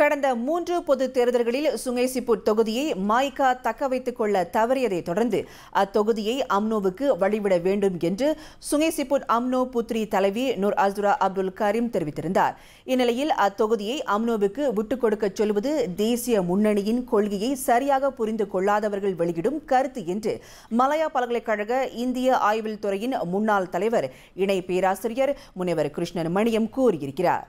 கடந்த மூன்று பொது தேர்தல்களில் சுங்கேசிபுட் தொகுதியை மாய்கா தக்க வைத்துக் கொள்ள தவறியதை தொடர்ந்து அத்தொகுதியை அம்னோவுக்கு வழிவிட வேண்டும் என்று சுங்கேசிபுட் அம்னோ புத்ரி தலைவி நூர் அஸ்துரா அப்துல் கரீம் தெரிவித்திருந்தார் இந்நிலையில் அத்தொகுதியை அம்னோவுக்கு விட்டுக் கொடுக்கச் சொல்வது தேசிய முன்னணியின் கொள்கையை சரியாக புரிந்து கொள்ளாதவர்கள் வெளியிடும் கருத்து என்று மலையா பல்கலைக்கழக இந்திய ஆய்வில் துறையின் முன்னாள் தலைவர் இணை பேராசிரியர் முனைவர் கிருஷ்ணன் மணியம் கூறியிருக்கிறார்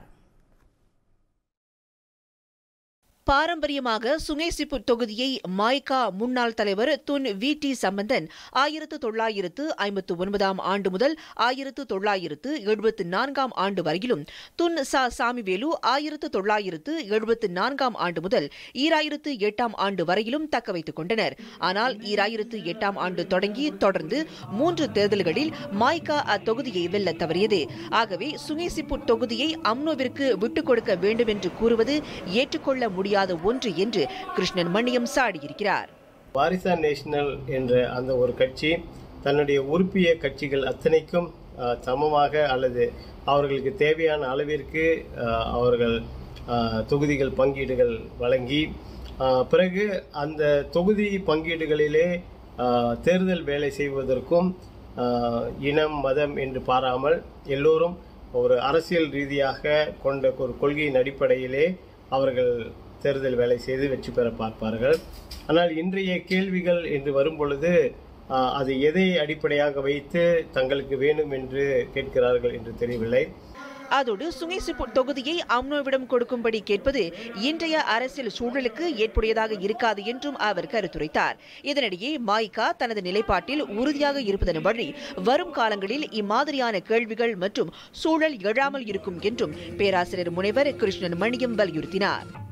பாரம்பரியமாக சுங்கேசிபுர் தொகுதியை மாய்கா முன்னாள் தலைவர் துன் வி டி சம்பந்தன் ஆயிரத்து தொள்ளாயிரத்து ஐம்பத்து ஒன்பதாம் ஆண்டு முதல் ஆயிரத்து தொள்ளாயிரத்து எழுபத்து நான்காம் ஆண்டு வரையிலும் துன் சா சாமிவேலு ஆயிரத்து தொள்ளாயிரத்து எழுபத்து நான்காம் ஆண்டு முதல் ஈராயிரத்து எட்டாம் ஆண்டு வரையிலும் தக்க வைத்துக் கொண்டனர் ஆனால் ஈராயிரத்து எட்டாம் ஆண்டு தொடங்கி தொடர்ந்து மூன்று தேர்தல்களில் மாய்கா அத்தொகுதியை வெல்ல தவறியது ஆகவே சுங்கேசிபுட் தொகுதியை அம்னோவிற்கு விட்டுக் கொடுக்க வேண்டும் என்று கூறுவது ஏற்றுக்கொள்ள முடியாது முடியாத ஒன்று என்று கிருஷ்ணன் மணியம் சாடியிருக்கிறார் வாரிசா நேஷனல் என்ற அந்த ஒரு கட்சி தன்னுடைய உறுப்பிய கட்சிகள் அத்தனைக்கும் சமமாக அல்லது அவர்களுக்கு தேவையான அளவிற்கு அவர்கள் தொகுதிகள் பங்கீடுகள் வழங்கி பிறகு அந்த தொகுதி பங்கீடுகளிலே தேர்தல் வேலை செய்வதற்கும் இனம் மதம் என்று பாராமல் எல்லோரும் ஒரு அரசியல் ரீதியாக கொண்ட ஒரு கொள்கையின் அடிப்படையிலே அவர்கள் தேர்தல் வேலை செய்து வெற்றி பெற பார்ப்பார்கள் ஆனால் இன்றைய கேள்விகள் என்று வரும் பொழுது அது எதை அடிப்படையாக வைத்து தங்களுக்கு வேண்டும் என்று கேட்கிறார்கள் என்று தெரியவில்லை அதோடு சுங்கேசிபுட் தொகுதியை அம்னோவிடம் கொடுக்கும்படி கேட்பது இன்றைய அரசியல் சூழலுக்கு ஏற்புடையதாக இருக்காது என்றும் அவர் கருத்துரைத்தார் இதனிடையே மாய்கா தனது நிலைப்பாட்டில் உறுதியாக இருப்பதன் வழி வரும் காலங்களில் இம்மாதிரியான கேள்விகள் மற்றும் சூழல் எழாமல் இருக்கும் என்றும் பேராசிரியர் முனைவர் கிருஷ்ணன் மணியம் வலியுறுத்தினார்